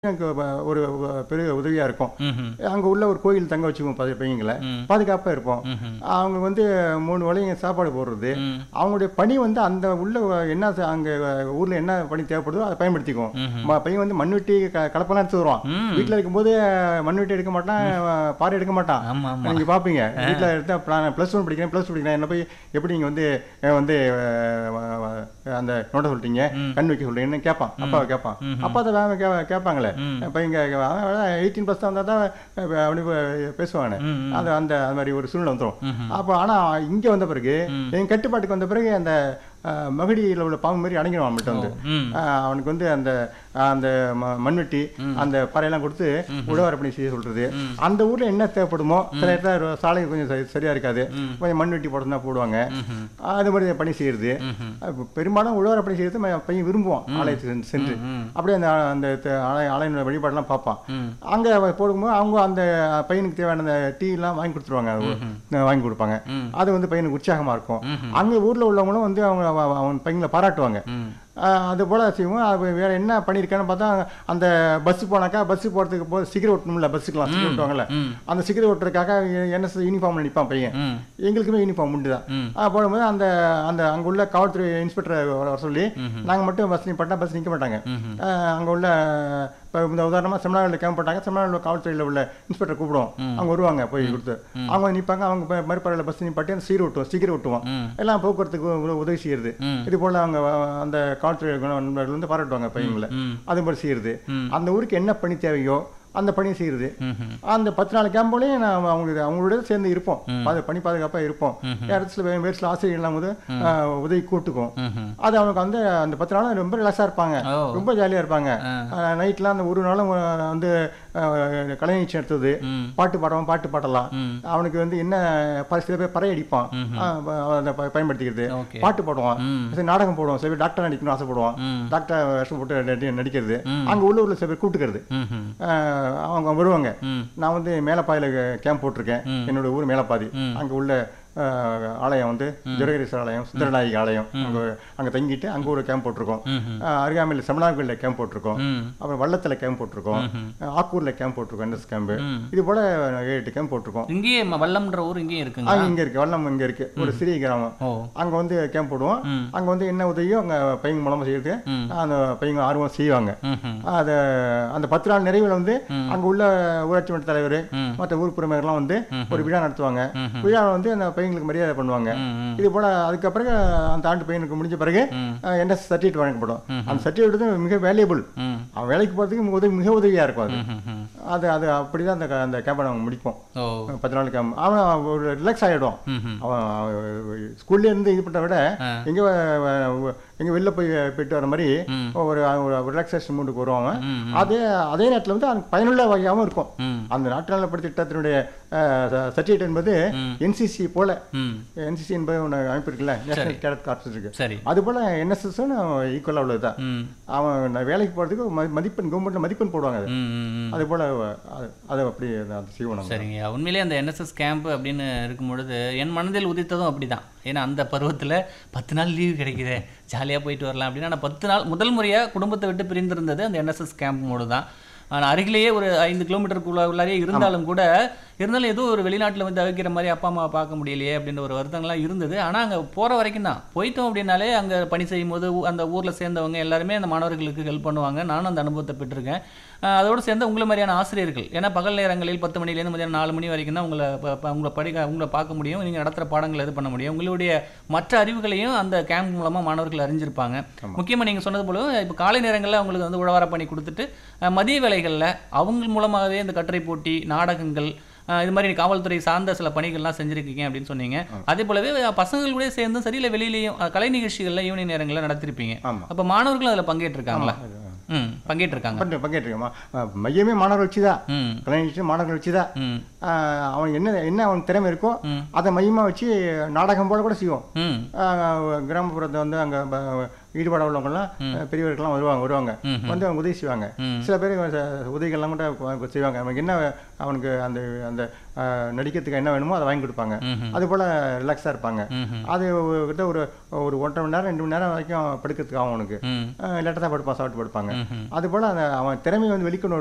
எனக்கு வ- ஒரு வ- பெரிய உதவியாக இருக்கும் ம்ஹும். அங்கே உள்ள ஒரு கோயில் தங்க வச்சுக்குவோம் பதி பையங்களை ம். பாதுகாப்பாக இருப்போம் ம்ஹும். அவங்க வந்து மூணு வேளையும் சாப்பாடு போடுறது ம். அவங்களுடைய பணி வந்து அந்த உள்ள வ- என்ன ச- அங்க ஊர்ல என்ன பணி தேவைப்படுதோ அதை பயன்படுத்திக்குவோம் ம்ஹும். ம- பையன் வந்து மண்வெட்டி க- கலப்பெல்லாம் எடுத்து வருவான் ம். வீட்டில் இருக்கும்போது மண்வெட்டி எடுக்க மாட்டான் பாறை எடுக்க மாட்டான் ஆமா ஆமா நீங்க பாப்பீங்க வீட்டில் எடுத்தா ப்ளஸ் ஒன் படிக்கிறேன் ப்ளஸ் படிக்கிறேன் என்ன போய் எப்படி நீங்க வந்து அஹ், வந்து அஹ், வ- வ- அந்த நோட்ட சொல்லிட்டீங்க ம். கண் வைக்க சொல்றீங்கன்னு கேட்பான் அப்பாவை கேட்பான் ம்ஹும். அப்பா அதை வேற கே- கேட்பாங்களே ம். பையங்க எயிட்டீன் ப்ளஸ் தான் வந்தால் தான் அஹ், அப்படி பே- பேசுவாங்க ம், ம். அது அந்த அது மாதிரி ஒரு சூழ்நிலை வந்துடும் ம்ஹும். அப்போ ஆனா இங்க வந்த பிறகு ம். என் கட்டுப்பாட்டுக்கு வந்த பிறகு அந்த அஹ், மகுடியில உள்ள பாம்பு மாதிரி அடங்கிடும் அவன்கிட்ட வந்து ம். அஹ், அவனுக்கு வந்து அந்த அந்த ம- மண்வெட்டி அந்த பாறையெல்லாம் கொடுத்து உழவரப்பணி செய்ய சொல்றது அந்த ஊர்ல என்ன தேவைப்படுமோ சில இடத்துல சாலை கொஞ்சம் சரி- சரியா இருக்காது ம். கொஞ்சம் மண்வெட்டி போடுறதா போடுவாங்க ம்ஹும். அது மாதிரி பணி செய்யறது ம்ஹும். அப்ப பெரும்பாலும் உழவரப்பணி செய்யறது ம- பையன் விரும்புவான் ஆலயத்துக்கு சென்று- சென்று ம். அப்படியே அந்த அந்த த- ஆலய ஆலய வழிபாடெல்லாம் பார்ப்பான் ம். அங்கே போடும்போது அவங்க அந்த பையனுக்கு தேவையான அந்த டீ எல்லாம் வாங்கி கொடுத்துருவாங்க அது அஹ் வாங்கி கொடுப்பாங்க ம். அது வந்து பையனுக்கு உற்சாகமா இருக்கும் ம்ஹும். அங்க ஊர்ல உள்ளவங்களும் வந்து அவங்க அவ- அவ- அவன் பையங்களை பாராட்டுவாங்க ம். அஹ் அது போல செய்வோம் அது வேற என்ன பண்ணியிருக்கான்னு பார்த்தா அந்த பஸ் போனாக்கா பஸ் போறதுக்கு போது சிகரெட் ஒட்டணும்ல பஸ்ஸுக்கெல்லாம் சிகரெட் ஒட்டுவாங்கல்ல ம். அந்த சிகரெட் ஒட்டுறதுக்காக என்எஸ் யூனிஃபார்ம்ல நிற்பான் பையன் ம். எங்களுக்குமே யூனிஃபார்ம் உண்டு தான் ம். போடும்போது அந்த அந்த அங்க உள்ள காவல்துறை இன்ஸ்பெக்டர் வர சொல்லி ம்ஹும். நாங்க மட்டும் பஸ் நிப்பட்டா பஸ் நிக்க மாட்டாங்க ம்ஹும். அஹ் அங்க உள்ள இப்போ இந்த உதாரணமா செமினாரில் கேம்ப் போட்டாங்க செமினாரில் காவல்துறையில் உள்ள இன்ஸ்பெக்டர் கூப்பிடுவோம் அவங்க வருவாங்க போய் கொடுத்து அவங்க நிற்பாங்க அவங்க ம- மறுபறையில் பஸ் நிப்பாட்டி அந்த சீர் ஒட்டுவோம் சீக்கிரம் ஒட்டுவோம் ம். எல்லாம் போக்குவரத்துக்கு உ- உதவி செய்யறது ம். இது போல அவங்க வ- அந்த காவல்துறை நண்பர்கள் வந்து பாராட்டுவாங்க பையங்களை ம். அது மாதிரி செய்யறது ம். அந்த ஊருக்கு என்ன பணி தேவையோ அந்த பணி செய்யறது ம்ஹும். அந்த பத்து நாள் கேம்போலையும் நான் அவங்களுக்கு அவங்களோட சேர்ந்து இருப்போம் ம். பாது பணி பாதுகாப்பாக இருப்போம் இடத்துல வே- வேறு சில ஆசிரியர்கள்லாம் வந்து ஆஹ், உதவி கூட்டுக்கும் ம்ஹும். அது அவனுக்கு வந்து அந்த பத்து நாளும் ரொம்ப ரிலாக்ஸாக இருப்பாங்க ஓ. ரொம்ப ஜாலியாக இருப்பாங்க ஆ. நைட்லாம் அந்த ஒரு நாளும் அஹ், வந்து அஹ், கலை நிகழ்ச்சி நடத்துது ம். பாட்டு பாடுவான் பாட்டு பாடலாம் ம். அவனுக்கு வந்து என்ன ப- சில பேர் பறை அடிப்பான் ஆஹ், ப- அதை ப- பயன்படுத்திக்கிறது ஓகே. பாட்டு பாடுவான் ம். சில நாடகம் போடுவான் சில பேர் டாக்டர் நடிக்கணும்னு ஆசைப்படுவான் ம். டாக்டர் வேஷம் போட்டு நடி- நடிக்கிறது ம். அங்கே உள்ளூரில் சில பேர் கூட்டுக்கிறது ம்ஹும். ஆஹ், அவங்க வருவாங்க ம். நான் வந்து மேலப்பாதியில் கேம்ப் போட்டிருக்கேன் ம். என்னோட ஊர் மேலப்பாதி ம். அங்கே உள்ள ஆஹ், ஆலயம் வந்து ஜெரகரீஸ்வரர் ஆலயம் சுந்தரநாயகி ஆலயம் அங்கே அங்கே தங்கிட்டு அங்கே ஒரு கேம்ப் போட்டிருக்கோம் ம்ஹும். ஆஹ், அருகாமையில் செமனார்கோயிலில் கேம்ப் போட்டிருக்கோம் ம். அப்புறம் வள்ளத்தில் கேம்ப் போட்டிருக்கோம் ம்ஹும். ஆஹ், ஆக்கூரில் கேம்ப் போட்டிருக்கோம் என்எஸ் கேம்ப் ம். இது போல ஏழு எட்டு கேம்ப் போட்டிருக்கோம் இங்கேயே ம- வல்லம்ன்ற ஊர் இங்கேயும் இருக்குங்க அங்கே இங்கே இருக்கு வல்லம் இங்கே இருக்கு ஒரு சிறிய கிராமம் ஓ அங்கே வந்து கேம்ப் போடுவோம் ம். அங்கே வந்து என்ன உதவியோ அங்கே பையன் மூலமாக செய்யறது ம். அந்த பையங்க ஆர்வம் செய்வாங்க ம்ஹும். அதை அந்த பத்து நாள் நிறைவில் வந்து ம். அங்கே உள்ள ஊராட்சி மன்ற தலைவர் ம். மற்ற ஊர் பிரமுகர்லாம் வந்து ஒரு விழா நடத்துவாங்க ம்ஹும். விழாவில் வந்து அந்த பையங்களுக்கு மரியாதை பண்ணுவாங்க ம், ம். இது போல அதுக்கு பிறகு அந்த ஆண்டு பையனுக்கு முடிஞ்ச பிறகு ம். என்எஸ் சர்டிஃபிகேட் வழங்கப்படும் அந்த சர்டிஃபிகேட் வந்து மிக வேல்யூபிள் ம். அவன் வேலைக்கு போகிறதுக்கு மிக உதவி மிக உதவியாக இருக்கும் அது ம்ஹும். அது அது அப்படி தான் அந்த க- அந்த கேம்பை நாங்கள் முடிப்போம் ஓ பத்து நாள் கேம்ப் அவன் ஒரு ரிலாக்ஸ் ஆகிடுவான் ம்ஹும். அவன் ஸ்கூல்ல இருந்து இது பண்ணுறத விட ஆ. எங்கே எங்கே வெளில போய் போயிட்டு வர மாதிரி ம். ஒரு ரிலாக்ஸேஷன் மூண்டுக்கு வருவாங்க ம், ம். அதே அதே நேரத்தில் வந்து அவனுக்கு பயனுள்ள வகையாகவும் இருக்கும் ம். அந்த நாட்டு நலப்படி திட்டத்தினுடைய சர்டிஃபிகேட் என்பது ம். என்சிசி போல ம். என்சிசி என்பது ஒன்று அமைப்பு இருக்குல்ல நேஷனல் கேடட் கார்ப்ஸ் இருக்கு சரி அது போல என்எஸ்எஸும் ஈக்குவலாக உள்ளதுதான் ம். அவன் நான் வேலைக்கு போகிறதுக்கு ம- மதிப்பெண் கவர்மெண்ட்ல மதிப்பெண் போடுவாங்க அது ம், ம், ம். அது போல அது- அது அப்படி அது செய்வோம் நம்ம சரிங்க உண்மையிலேயே அந்த என்எஸ்எஸ் கேம்ப் அப்படின்னு இருக்கும் பொழுது என் மனதில் உதித்ததும் அப்படிதான் ஏன்னா அந்த பருவத்தில் பத்து நாள் லீவு கிடைக்குதே ஜாலியாக போயிட்டு வரலாம் அப்படின்னா நான் பத்து நாள் முதல் முறையாக குடும்பத்தை விட்டு பிரிந்திருந்தது அந்த என்எஸ்எஸ் கேம்ப் மூடு தான் ஆனால் அருகிலேயே ஒரு ஐந்து கிலோமீட்டருக்குள்ள உள்ளாரே இருந்தாலும் கூட இருந்தாலும் ஏதோ ஒரு வெளிநாட்டில் வந்து தவிக்கிற மாதிரி அப்பா அம்மாவை பார்க்க முடியலையே அப்படின்ற ஒரு வருத்தங்கள்லாம் இருந்தது ஆனால் அங்கே போகிற வரைக்கும் தான் போயிட்டோம் அப்படின்னாலே அங்கே பணி செய்யும் போது ஊ- அந்த ஊரில் சேர்ந்தவங்க எல்லாருமே அந்த மாணவர்களுக்கு ஹெல்ப் பண்ணுவாங்க நானும் அந்த அனுபவத்தை பெற்றிருக்கேன் ஆஹ் அதோடு சேர்ந்து உங்களை மாதிரியான ஆசிரியர்கள் ஏன்னா பகல் நேரங்களில் பத்து மணிலேருந்து மதியானம் நாலு மணி வரைக்கும் தான் உங்களை ப- ப- உங்களை படிக்க உங்களை பார்க்க முடியும் நீங்கள் நடத்துகிற பாடங்களை இது பண்ண முடியும் உங்களுடைய மற்ற அறிவுகளையும் அந்த கேம்ப் மூலமாக மாணவர்கள் அறிஞ்சிருப்பாங்க முக்கியமாக நீங்கள் சொன்னது போல இப்போ காலை நேரங்களில் அவங்களுக்கு வந்து உழவார பண்ணி கொடுத்துட்டு ஆஹ் மதிய வேலைகளில் அவங்க மூலமாகவே இந்த கட்டுரை போட்டி நாடகங்கள் ஆஹ் இது மாதிரி காவல்துறை சார்ந்த சில பணிகள்லாம் செஞ்சிருக்கீங்க அப்படின்னு சொன்னீங்க அதே போலவே பசங்கள் கூட சேர்ந்து சரி இல்லை வெளியிலையும் ஆஹ் கலை நிகழ்ச்சிகளில் ஈவினிங் நேரங்களில் நடத்திருப்பீங்க ஆமா அப்போ மாணவர்களும் அதில் பங்கேற்றிருக்காங்களா ம் பங்கேற்றிருக்காங்க பண்ற பங்கேற்றிருக்கோமா மையமே மாணவர்கள் வச்சு தான் ம் கலைஞர் மாணவர்கள் வச்சு தான் ம் அவன் என்ன என்ன அவன் திறமை இருக்கோ ம். அதை மையமாக வச்சு நாடகம் போல கூட செய்வோம் ம் ஆஹ் கிராமப்புறத்தை வந்து அங்கே ஈடுபாடு உள்ளவங்கலாம் அஹ், பெரியவர்கள்லாம் வருவாங்க வருவாங்க வந்து அவங்க உதவி செய்வாங்க சில பேர் ச- உதவிகள்லாம் கூட கொ- செய்வாங்க அவனுக்கு என்ன அவனுக்கு அந்த அந்த அஹ், நடிக்கிறதுக்கு என்ன வேணுமோ அதை வாங்கி கொடுப்பாங்க அது போல் ரிலாக்ஸாக இருப்பாங்க அது ஒரு- கிட்ட ஒரு ஒரு ஒன்றரை மணி நேரம் ரெண்டு மணி நேரம் வரைக்கும் படுக்கிறதுக்கு ஆகும் அவனுக்கு ம் லேட்டாக தான் படுப்பான் சாப்பிட்டு படுப்பாங்க அது போல் அந்த அவன் திறமையை வந்து வெளிக்கொண்டு